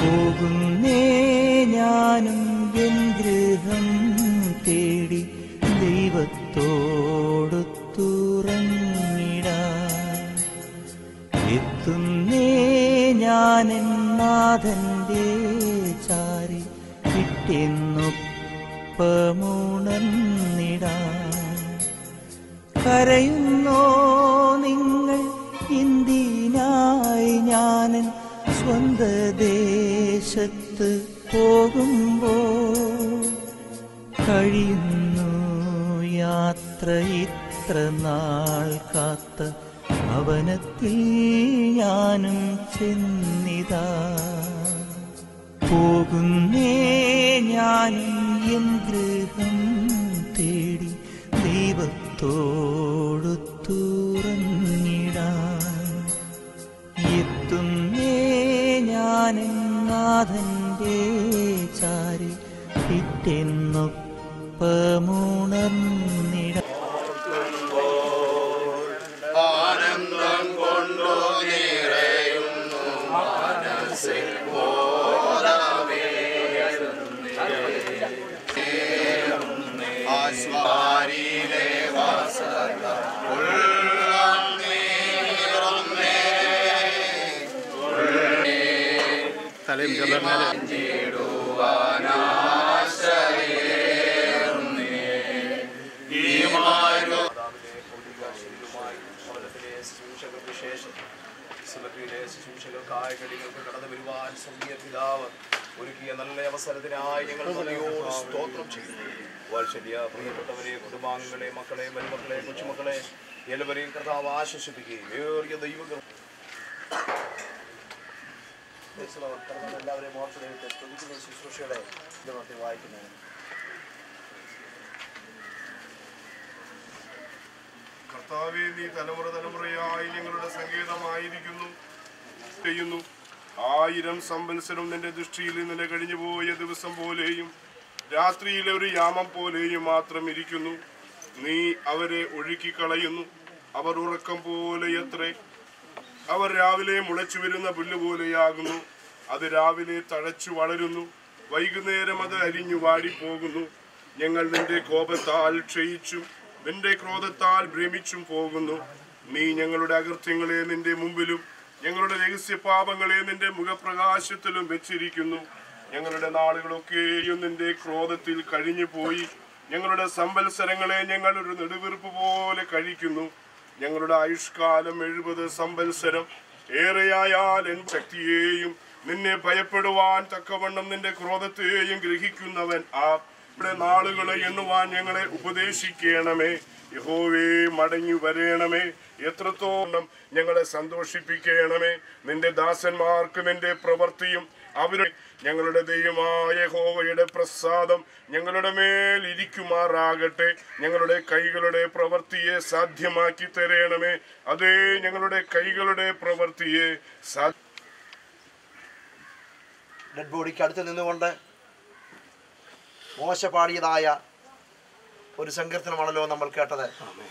പോകുന്നേ ഞാനും എൻ ഗൃഹം തേടി ദൈവത്തോടു തുറന്നിടാൻ എത്തുന്നേ ഞാനെൻ നാഥന്റെ ചാരി കിട്ടിയെന്നൊപ്പമുണർന്നിടാൻ കരയുന്നോ നിങ്ങൾ ഇന്ത്യനായി ഞാനൻ സ്വന്ത ദേശത്ത് പോകുമ്പോൾ കഴിയുന്നു യാത്ര ഇത്ര നാൾ കാത്ത ഭവനത്തിൽ ഞാനും ചെന്നിതാ പോകുന്നേ ഞാനും എൻ ഗൃഹം തേടി ദൈവത്തോടു തുറന്നിടാൻ എത്തുന്നേ ഞാനും നാഥന്റെ ചാരി പിറ്റെന്നൊപ്പമുണർന്നിടാൻ ആനന്ദം കൊണ്ടു നിറയുന്നു മനസ്സിൽ ആശ്വാരിയിലെ വസത തലയും സഭയിലെ ശുശ്രൂഷകൾക്കായ കടികൾക്ക് കടന്നു വരുവാൻ സ്വർഗീയ പിതാവ് ഒരുക്കിയ നല്ല അവസരത്തിനായി ഞങ്ങൾ നന്ദിയോട് സ്തോത്രം ചെയ്യുന്നു വാത്സല്യ പ്രിയപ്പെട്ടവരെ കുടുംബാംഗങ്ങളെ മക്കളെ മരുമക്കളെ കൊച്ചുമക്കളെ എല്ലാവരെയും കർത്താവ് ആശ്വസിപ്പിക്കുകയും ഏറിയ ദൈവങ്ങൾ എല്ലാവരെയും ഓർത്ത് ദൈവത്തെ സ്തുതിക്കുന്ന ശുശ്രൂഷയുടെ ഇന്നത്തെ വായിക്കുന്നത് കർത്താവെ നീ തലമുറ തലമുറയായി ഞങ്ങളുടെ സങ്കേതമായിരിക്കുന്നു ചെയ്യുന്നു ആയിരം സംവത്സരം നിന്റെ ദൃഷ്ടിയിൽ നിന്നെ കഴിഞ്ഞു പോയ ദിവസം പോലെയും രാത്രിയിലെ ഒരു യാമം പോലെയും മാത്രം ഇരിക്കുന്നു നീ അവരെ ഒഴുക്കിക്കളയുന്നു അവർ ഉറക്കം പോലെ എത്രേ അവർ രാവിലെ മുളച്ചു വരുന്ന പുല്ല് പോലെയാകുന്നു അത് രാവിലെ തഴച്ചു വളരുന്നു വൈകുന്നേരം അത് അരിഞ്ഞു വാടിപ്പോകുന്നു ഞങ്ങൾ നിന്റെ കോപത്താൽ ക്ഷയിച്ചും നിന്റെ ക്രോധത്താൽ ഭ്രമിച്ചും പോകുന്നു നീ ഞങ്ങളുടെ അകൃത്യങ്ങളെ നിന്റെ മുമ്പിലും ഞങ്ങളുടെ രഹസ്യ പാപങ്ങളെ നിന്റെ മുഖപ്രകാശത്തിലും വെച്ചിരിക്കുന്നു ഞങ്ങളുടെ നാളുകളൊക്കെയും നിന്റെ ക്രോധത്തിൽ കഴിഞ്ഞു പോയി ഞങ്ങളുടെ സംവത്സരങ്ങളെ ഞങ്ങൾ ഒരു നെടുവീർപ്പ് പോലെ കഴിക്കുന്നു ഞങ്ങളുടെ ആയുഷ്കാലം എഴുപത് സംവത്സരം ഏറെയായാൽ എൻ ശക്തിയെയും നിന്നെ ഭയപ്പെടുവാൻ തക്കവണ്ണം നിന്റെ ക്രോധത്തെയും ഗ്രഹിക്കുന്നവൻ ആ ഇവിടെ നാളുകളെ എണ്ണുവാൻ ഞങ്ങളെ ഉപദേശിക്കണമേ യഹോവേ മടങ്ങി വരേണമേ എത്രത്തോളം ഞങ്ങളെ സന്തോഷിപ്പിക്കണമേ നിന്റെ ദാസന്മാർക്ക് നിന്റെ പ്രവൃത്തിയും അവരുടെ ഞങ്ങളുടെ ദൈവമായ യഹോവയുടെ പ്രസാദം ഞങ്ങളുടെ മേൽ ഇരിക്കുമാറാകട്ടെ ഞങ്ങളുടെ കൈകളുടെ പ്രവൃത്തിയെ സാധ്യമാക്കി തരേണമേ അതേ ഞങ്ങളുടെ കൈകളുടെ പ്രവൃത്തിയെ സാ ഡെഡ് ബോഡിക്ക് അടുത്ത് നിന്നുകൊണ്ട് മോശ പാടിയതായ ഒരു സങ്കീർത്തനമാണല്ലോ നമ്മൾ കേട്ടത്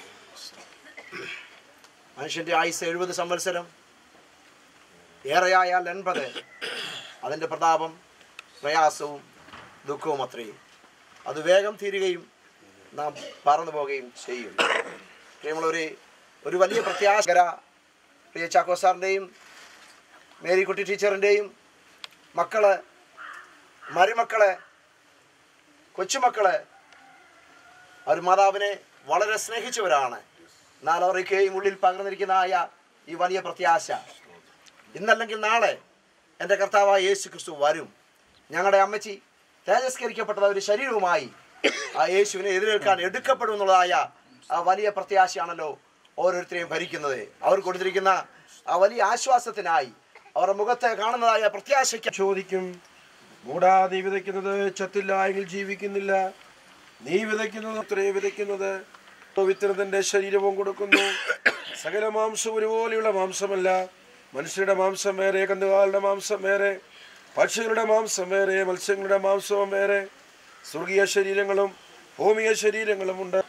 മനുഷ്യന്റെ ആയുസ് എഴുപത് സംവത്സരം ഏറെയായാൽ എൺപത് അതിൻ്റെ പ്രതാപം പ്രയാസവും ദുഃഖവും അത്രയും അത് വേഗം തീരുകയും നാം പറന്നു പോവുകയും ചെയ്യും പ്രിയമുള്ളവരെ ഒരു വലിയ പ്രത്യാശകര പ്രിയ ചാക്കോ സാറിൻ്റെയും മേരിക്കുട്ടി ടീച്ചറിൻ്റെയും മക്കള് മരുമക്കള് കൊച്ചുമക്കള് അവർ മാതാവിനെ വളരെ സ്നേഹിച്ചവരാണ് എന്നാൽ അവരൊക്കെയും ഉള്ളിൽ പകർന്നിരിക്കുന്നതായ ഈ വലിയ പ്രത്യാശ ഇന്നല്ലെങ്കിൽ നാളെ എൻ്റെ കർത്താവായ യേശു ക്രിസ്തു വരും ഞങ്ങളുടെ അമ്മച്ചി തേജസ്കരിക്കപ്പെട്ട ഒരു ശരീരവുമായി ആ യേശുവിനെ എതിരേൽക്കാൻ എടുക്കപ്പെടും എന്നുള്ളതായ ആ വലിയ പ്രത്യാശയാണല്ലോ ഓരോരുത്തരെയും ഭരിക്കുന്നത് അവർ കൊടുത്തിരിക്കുന്ന ആ വലിയ ആശ്വാസത്തിനായി അവരുടെ മുഖത്ത് കാണുന്നതായ പ്രത്യാശയ്ക്ക് ചോദിക്കും മൂടാ നീ വിതയ്ക്കുന്നത് ചത്തില്ല എങ്കിൽ ജീവിക്കുന്നില്ല നീ വിതയ്ക്കുന്നത് അത്രേ വിതയ്ക്കുന്നത് വിത്തനത്തിന്റെ ശരീരവും കൊടുക്കുന്നു സകല മാംസം ഒരുപോലെയുള്ള മാംസമല്ല മനുഷ്യരുടെ മാംസം വേറെ കന്നുകാലിയുടെ മാംസം വേറെ പക്ഷികളുടെ മാംസം വേറെ മത്സ്യങ്ങളുടെ മാംസവും വേറെ സ്വർഗീയ ശരീരങ്ങളും ഭൂമിക ശരീരങ്ങളും ഉണ്ട്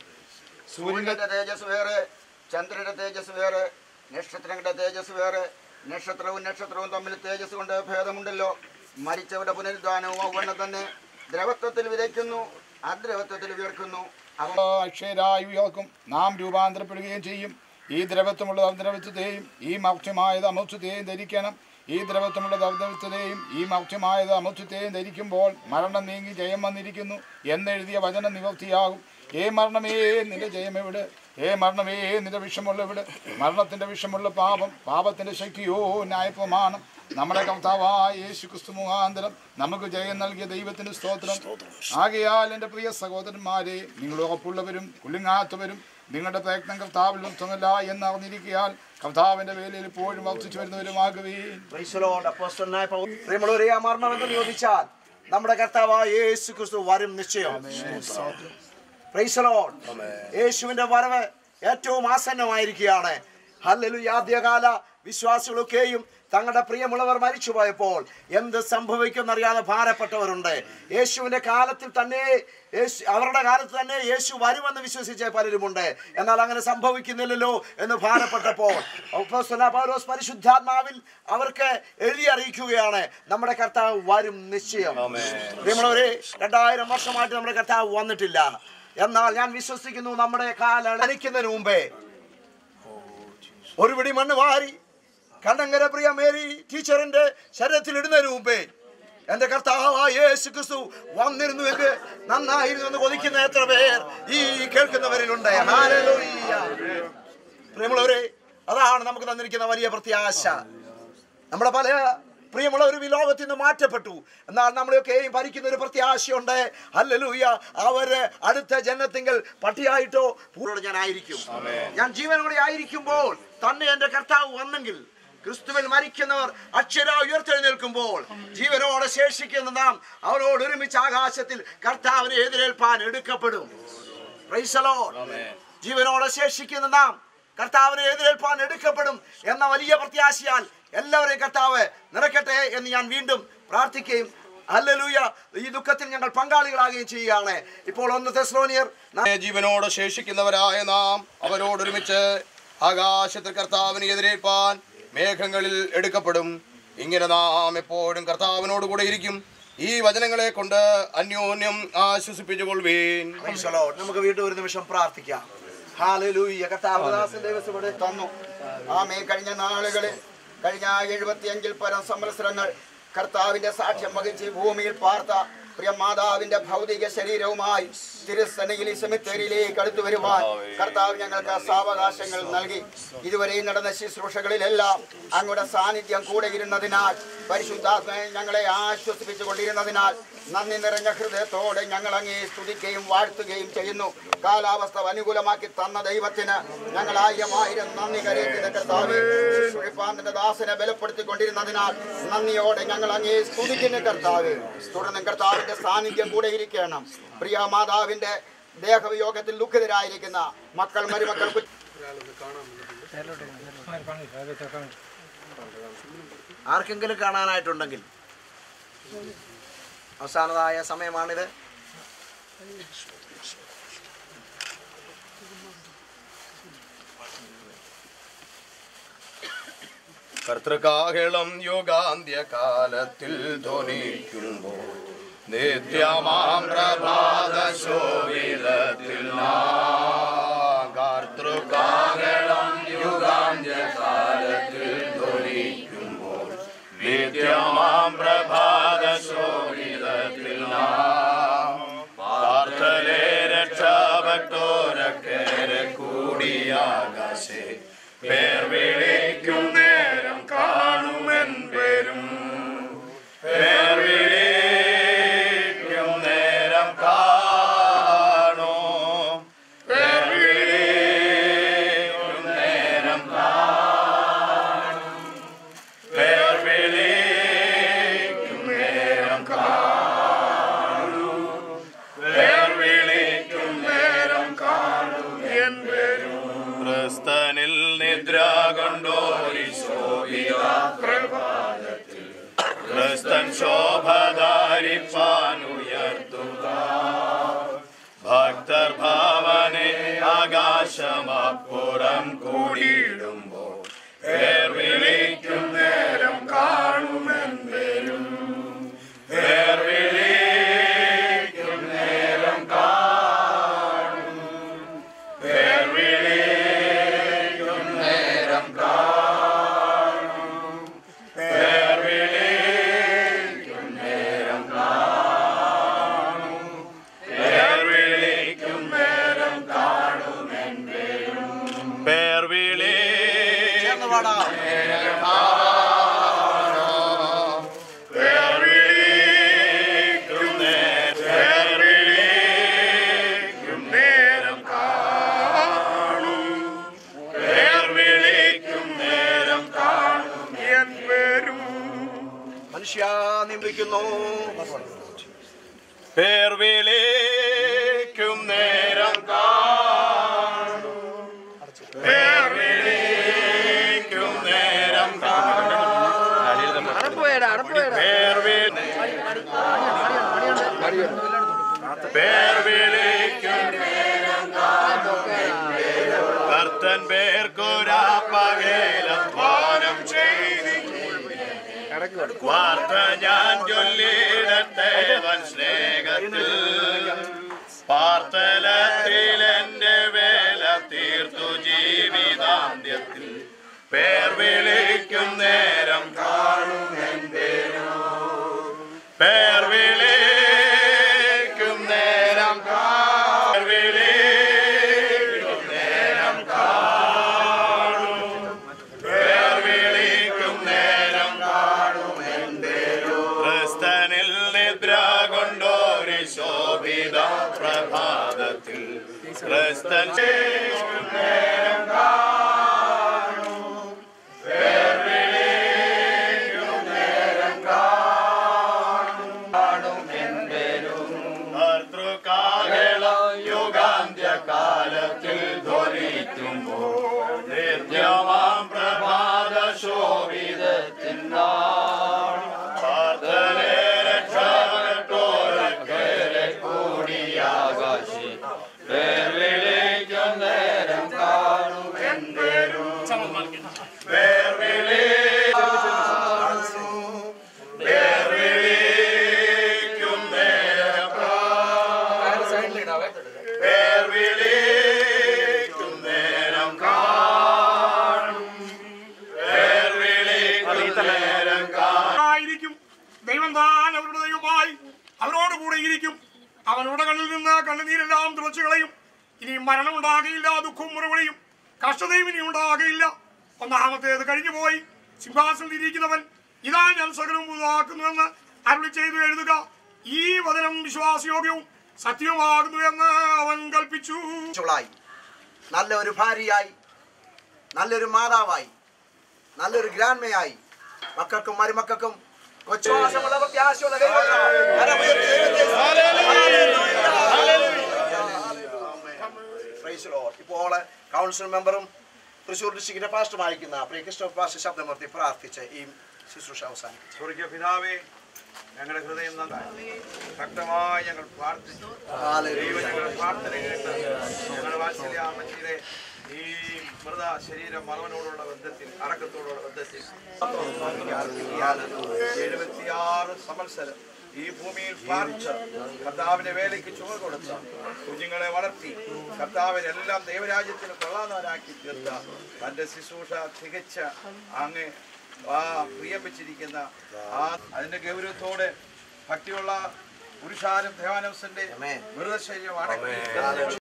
സൂര്യന്റെ തേജസ് വേറെ ചന്ദ്രന്റെ തേജസ് വേറെ നക്ഷത്രങ്ങളുടെ തേജസ് വേറെ നക്ഷത്രവും നക്ഷത്രവും തമ്മിൽ തേജസ് കൊണ്ട് ഭേദമുണ്ടല്ലോ മരിച്ചവരുടെ പുനരുദ്ധാനവും അവണ്ണം തന്നെ ദ്രവത്വത്തിൽ വിതയ്ക്കുന്നു അദ്രവത്വത്തിൽ ഉയർക്കുന്നു അവ അക്ഷയരായി ഉയർക്കും നാം രൂപാന്തരപ്പെടുകയും ചെയ്യും ഈ ദ്രവത്വമുള്ളത് അദ്രവത്വത്തെയും ഈ മൗക്ഷ്യമായത് അമൗത്വത്തെയും ധരിക്കണം ഈ ദ്രവത്വമുള്ളത് അദ്രവത്വത്തെയും ഈ മൗക്ഷ്യമായത് അമൗത്വത്തെയും ധരിക്കുമ്പോൾ മരണം നീങ്ങി ജയം വന്നിരിക്കുന്നു എന്നെഴുതിയ വചനം നിവർത്തിയാകും ഏ മരണമേ നിന്റെ ജയം എവിടെ ഏ മരണമേ നിന്റെ വിഷമുള്ള എവിടെ മരണത്തിന്റെ വിഷമുള്ള പാപം പാപത്തിന്റെ ശക്തിയോ ന്യായപ്രമാണം നമ്മുടെ കർത്താവായ യേശു ക്രിസ്തു മുഖാന്തരം നമുക്ക് ജയം നൽകിയ ദൈവത്തിന് സ്തോത്രം ആകയാൽ എൻ്റെ പ്രിയ സഹോദരന്മാരെ നിങ്ങൾ ഉറപ്പുള്ളവരും കുലുങ്ങാത്തവരും നിങ്ങളുടെ പ്രയത്നം കർത്താവിൽ വ്യക്തമല്ല എന്ന് അറിഞ്ഞിരിക്കയാൽ കർത്താവിന്റെ വേലയിൽ ഇപ്പോഴും വർദ്ധിച്ചു വരുന്നവരുമാകുകയും Praise the Lord. അപ്പോസ്തലനായ പൗ- പ്രിയമുള്ളവരെ ആ മരണം എന്ന് ചോദിച്ചാൽ നമ്മുടെ കർത്താവായ യേശു ക്രിസ്തു വരും നിശ്ചയം Praise the Lord. യേശുവിന്റെ വരവ് ഏറ്റവും ആസന്നമായിരിക്കുകയാണ് ഹല്ലേലൂയ ആദ്യകാല വിശ്വാസികളൊക്കെയും തങ്ങളുടെ പ്രിയമുള്ളവർ മരിച്ചുപോയപ്പോൾ എന്ത് സംഭവിക്കുമെന്നറിയാതെ ഭാരപ്പെട്ടവരുണ്ട് യേശുവിന്റെ കാലത്തിൽ തന്നെ യേശു അവരുടെ കാലത്ത് തന്നെ യേശു വരുമെന്ന് വിശ്വസിച്ച പലരുമുണ്ട് എന്നാൽ അങ്ങനെ സംഭവിക്കുന്നില്ലല്ലോ എന്ന് ഭാരപ്പെട്ടപ്പോൾ അപ്പോസ്തലനായ പൗലോസ് പരിശുദ്ധാത്മാവിൽ അവർക്ക് എഴുതി അറിയിക്കുകയാണ് നമ്മുടെ കർത്താവ് വരും നിശ്ചയം പ്രിയമുള്ളവരെ രണ്ടായിരം വർഷമായിട്ട് നമ്മുടെ കർത്താവ് വന്നിട്ടില്ല എന്നാൽ ഞാൻ വിശ്വസിക്കുന്നു നമ്മുടെ കാലം അനിക്കുന്നതിന് മുമ്പേ ഒരു പിടി മണ്ണ് വാരി കണ്ണങ്കര പ്രിയ മേരി ടീച്ചറിന്റെ ശരീരത്തിൽ ഇടുന്നതിന് മുമ്പേ എന്റെ കർത്താവായ യേശു ക്രിസ്തു വന്നിരുന്നു എന്ന് നന്നായിരുന്നു എന്ന് കൊതിക്കുന്ന എത്ര പേർ ഈ കേൾക്കുന്നവരിലുണ്ട് ഹല്ലേലൂയ. പ്രിയമുള്ളവരെ അതാണ് നമുക്ക് തന്നിരിക്കുന്ന വലിയ പ്രത്യാശ നമ്മുടെ പല പ്രിയമുള്ളവരും ഈ ലോകത്തിൽ നിന്ന് മാറ്റപ്പെട്ടു എന്നാൽ നമ്മളെയൊക്കെയും ഭരിക്കുന്ന ഒരു പ്രത്യാശയുണ്ട് അല്ലലൂയ അവര് അടുത്ത ജനത്തിങ്കൽ പട്ടിയായിട്ടോ പൂർണ്ണ ഞാൻ ആയിരിക്കും ഞാൻ ജീവനോടെ ആയിരിക്കുമ്പോൾ തന്നെ എന്റെ കർത്താവ് വന്നെങ്കിൽ ക്രിസ്തുവിൽ മരിക്കുന്നവർ അക്ഷര ഉയർത്തെഴുന്നേൽക്കുമ്പോൾ ജീവനോടെ ശേഷിക്കുന്ന നാം അവരോട് ഒരുമിച്ച് ആകാശത്തിൽ കർത്താവിനെ എതിരേൽപ്പാൻ എടുക്കപ്പെടും Praise the Lord. ജീവനോടെ ശേഷിക്കുന്ന നാം കർത്താവിനെ എതിരേൽപ്പാൻ എടുക്കപ്പെടും എന്ന വലിയ പ്രത്യാശയാൽ എല്ലാവരെയും കർത്താവ് നിറയ്ക്കട്ടെ എന്ന് ഞാൻ വീണ്ടും പ്രാർത്ഥിക്കുകയും ഹല്ലേലൂയ ഈ ദുഃഖത്തിൽ ഞങ്ങൾ പങ്കാളികളാകുകയും ചെയ്യുകയാണ് ഇപ്പോൾ ഒന്ന് തെസ്ലോനിയർ ജീവനോട് ശേഷിക്കുന്നവരായ നാം അവരോടൊരുമിച്ച് ആകാശത്തിൽ കർത്താവിനെ എതിരേൽപ്പാൻ മേഘങ്ങളിൽ എടുക്കപ്പെടും ഇങ്ങനെ നാം എപ്പോഴും കർത്താവിനോട് കൂടെ ഇരിക്കും ഈ വചനങ്ങളെ കൊണ്ട് അന്യോന്യം ആശ്വസിപ്പിച്ചുകൊള്ളുവീൻ Praise the Lord. നമുക്ക് വീണ്ടും ഒരു നിമിഷം പ്രാർത്ഥിക്കാം ഹാലലൂയ കർത്താവദാസൻ ദിവസം ഇവിടെ തന്നു ആമേ കഴിഞ്ഞ നാളുകളിൽ കഴിഞ്ഞ എഴുപത്തിയഞ്ചിൽ പരം സംവത്സരങ്ങൾ കർത്താവിന്റെ സാക്ഷ്യം വഹിച്ച് ഭൂമിയിൽ പാർത്ത പ്രിയ മാതാവിന്റെ ഭൗതിക ശരീരവുമായി തിരുസനയിൽ സെമിത്തേരിയിലേക്ക് അടുത്തു വരുവാൻ കർത്താവ് ഞങ്ങൾക്ക് സാവകാശങ്ങൾ നൽകി ഇതുവരെയും നടന്ന ശുശ്രൂഷകളിലെല്ലാം അങ്ങയുടെ സാന്നിധ്യം കൂടെ ഇരുന്നതിനാൽ പരിശുദ്ധാത്മയെ ഞങ്ങളെ ആശ്വസിപ്പിച്ചു കൊണ്ടിരുന്നതിനാൽ നന്ദി നിറഞ്ഞ ഹൃദയത്തോടെ ഞങ്ങൾ അങ്ങേ സ്തുതിക്കുകയും വാഴ്ത്തുകയും ചെയ്യുന്നു കാലാവസ്ഥ അനുകൂലമാക്കി തന്ന ദൈവത്തിന് ഞങ്ങൾ ആയിരം ആയിരം നന്ദി കരയറ്റുന്ന കർത്താവ് ശുശ്രൂഷിപ്പാന്റെ ദാസനെ ബലപ്പെടുത്തിക്കൊണ്ടിരുന്നതിനാൽ നന്ദിയോടെ ഞങ്ങൾ അങ്ങേ സ്തുതിക്കുന്ന കർത്താവ് തുടർന്ന് കർത്താവിന്റെ സാന്നിധ്യം കൂടെ ഇരിക്കണം പ്രിയ മാതാവിന്റെ ദേഹവിയോഗത്തിൽ ദുഃഖിതരായിരിക്കുന്ന മക്കൾ മരുമക്കൾ കു- ആർക്കെങ്കിലും കാണാനായിട്ടുണ്ടെങ്കിൽ അവസാനതായ സമയമാണിത് കർത്തൃകാഹളം യുഗാന്ത്യകാലത്തിൽ ധ്വനിക്കുമ്പോൾ നിത്യമാം പ്രഭാത ശോഭിതത്തിൽ കർത്തൃകാഹളം യുഗാന്ത്യകാലത്തിൽ ധ്വനിക്കുമ്പോൾ നിത്യമാം പ്രഭാത ശോഭിതത്തിൽ പാർത്ഥലെ രക്ഷപ്പെട്ടോരക്കേറെ കൂടിയാകാശേ പേർ വിളിക്കും നേരം കാണുമെൻ പേരും പേർ വിളിക്കും നേരം കാണോ പേർ വിളിക്കും നേരം കാണും പേർ വിളിക്കും നേരം കാണും പേർ വിളിക്കും നേരം കാണും എൻ പേരും ക്രിസ്തനിൽ നിദ്ര കൊണ്ടോരി ശോഭിക പ്രഭാതത്തിൽ ക്രിസ്തൻ ശോഭധാരിപ്പാൻ ഉയർത്തുക ഭക്തർ ഭാവനെ ആകാശമപ്പുറം കൂടിയിടുമ്പോൾ പേർ വിളിക്കും പാടാം മനുഷ്യ നിമ്പിക്കുന്നു പേർ വിളിക്കും നേരം കാണും പേർ വിളിക്കും നേരം പേർ വിളി പേർ വിളിക്കും കർത്തൻ പേർക്കൊരാപ്പകേലധ്വാനം ചെയ്തി വാർത്ത ഞാൻ ചൊല്ലിടട്ടെ വൻ സ്നേഹത്തിൽ പാർത്തലത്തിൽ എന്റെ വേല തീർത്തു ജീവിതാന്ത്യത്തിൽ പേർ വിളിക്കും നേരം കാണും എന്റെ പേർ വിളിക്കും നേരം പേർ വിളിക്കും നേരം കാണും പേർ വിളിക്കും നേരം കാണും എന്റെ ക്രിസ്തനിൽ നിദ്ര കൊണ്ടോരു ശോഭിത പ്രഭാതത്തിൽ ക്രിസ്തൻ വിളിക്കും നേരം കാണും പേർ വിളിക്കും നേരം കാണും കാണും എന്റെ കർത്തൃകാകളം യുഗാന്ത്യകാലത്തിൽ ധ്വനിക്കുമ്പോൾ നിത്യമാം പ്രഭാത ശോഭിതത്തിനാൾ പ്രാർത്ഥനേ രക്ഷപ്പെട്ടോരക്കരെ കൂടിയാകാശി പേർ വിളിക്കും നേരം കാണും എന്റെ പേർ വിളിക്കും പേർ വിളിക്കും നേരം പേർ വിളിക്കും നേരം കാണും പേർ വിളിക്കും നേരം കാണും ആയിരിക്കും ദൈവം താൻ അവരുടെ ദൈവമായി അവരോട് കൂടെ ഇരിക്കും അവരുടെ കണ്ണിൽ നിന്ന് കണ്ണുനീരെല്ലാം തുളച്ചു കളയും ഇനി മരണം ഉണ്ടാകയില്ല ദുഃഖവും മുറവിളിയും കഷ്ടതയും ഇനി ഉണ്ടാകയില്ല ഒന്നാമത്തേത് കഴിഞ്ഞു പോയി സിംഹാസനത്തിൽ ഇരിക്കുന്നവൻ ഇതാ ഞാൻ സകലവും പുതുതാക്കുന്നുവെന്ന് അരുളി ചെയ്തു എഴുതുക ഈ വചനം വിശ്വാസയോഗ്യവും സത്യവുമാകുന്നു എന്ന് അവൻ കൽപ്പിച്ചു ചുളായി നല്ലൊരു ഭാര്യയായി നല്ലൊരു മാതാവായി നല്ലൊരു ഗ്രാൻമയായി മക്കൾക്കും മരുമക്കൾക്കും കൊച്ചുവാസമുള്ള പ്രത്യാശയുള്ള ദൈവത്തിനാണ്. കരമുയർത്തി ദൈവത്തെ Praise the Lord. ഇപ്പോൾ കൗൺസിൽ മെമ്പറും തൃശ്ശൂർ ഡിസ്ട്രിക്റ്റിന്റെ പാസ്റ്ററുമായിരിക്കുന്ന പ്രിയ ക്രിസ്റ്റോഫ് പാസ്റ്റർ ശബ്ദമൂർത്തി പ്രാർത്ഥിച്ച് ഈ ശുശ്രൂഷ അവസാനിപ്പിച്ചു സ്വർഗീയ പിതാവേ ഞങ്ങളുടെ ഹൃദയം നന്നായി ശക്തമായി ഞങ്ങൾ പ്രാർത്ഥിച്ചു ദൈവം ഞങ്ങളുടെ പ്രാർത്ഥന കേട്ട് ഞങ്ങളുടെ വാത്സല്യ അമ്മച്ചിയുടെ ഈ മൃത ശരീര മറവനോടുള്ള ബന്ധത്തിൽ അടക്കത്തോടുള്ള ബന്ധത്തിൽ എഴുപത്തിയാറ് സംവത്സരം ഈ ഭൂമിയിൽ പാർച്ച് കർത്താവിന്റെ വേലയ്ക്ക് ചുമ കൊടുത്ത കുഞ്ഞുങ്ങളെ വളർത്തി കർത്താവിനെല്ലാം ദൈവരാജ്യത്തിന് കൊള്ളാന്നവരാക്കി തീർത്ത തന്റെ ശുശ്രൂഷ തികച്ച അങ്ങ് ആ പ്രിയം വെച്ചിരിക്കുന്ന ആ അതിന്റെ ഗൗരവത്തോടെ ഭക്തിയുള്ള പുരുഷാരം ദേവാനവസന്റെ മൃതശരീരം അടക്കി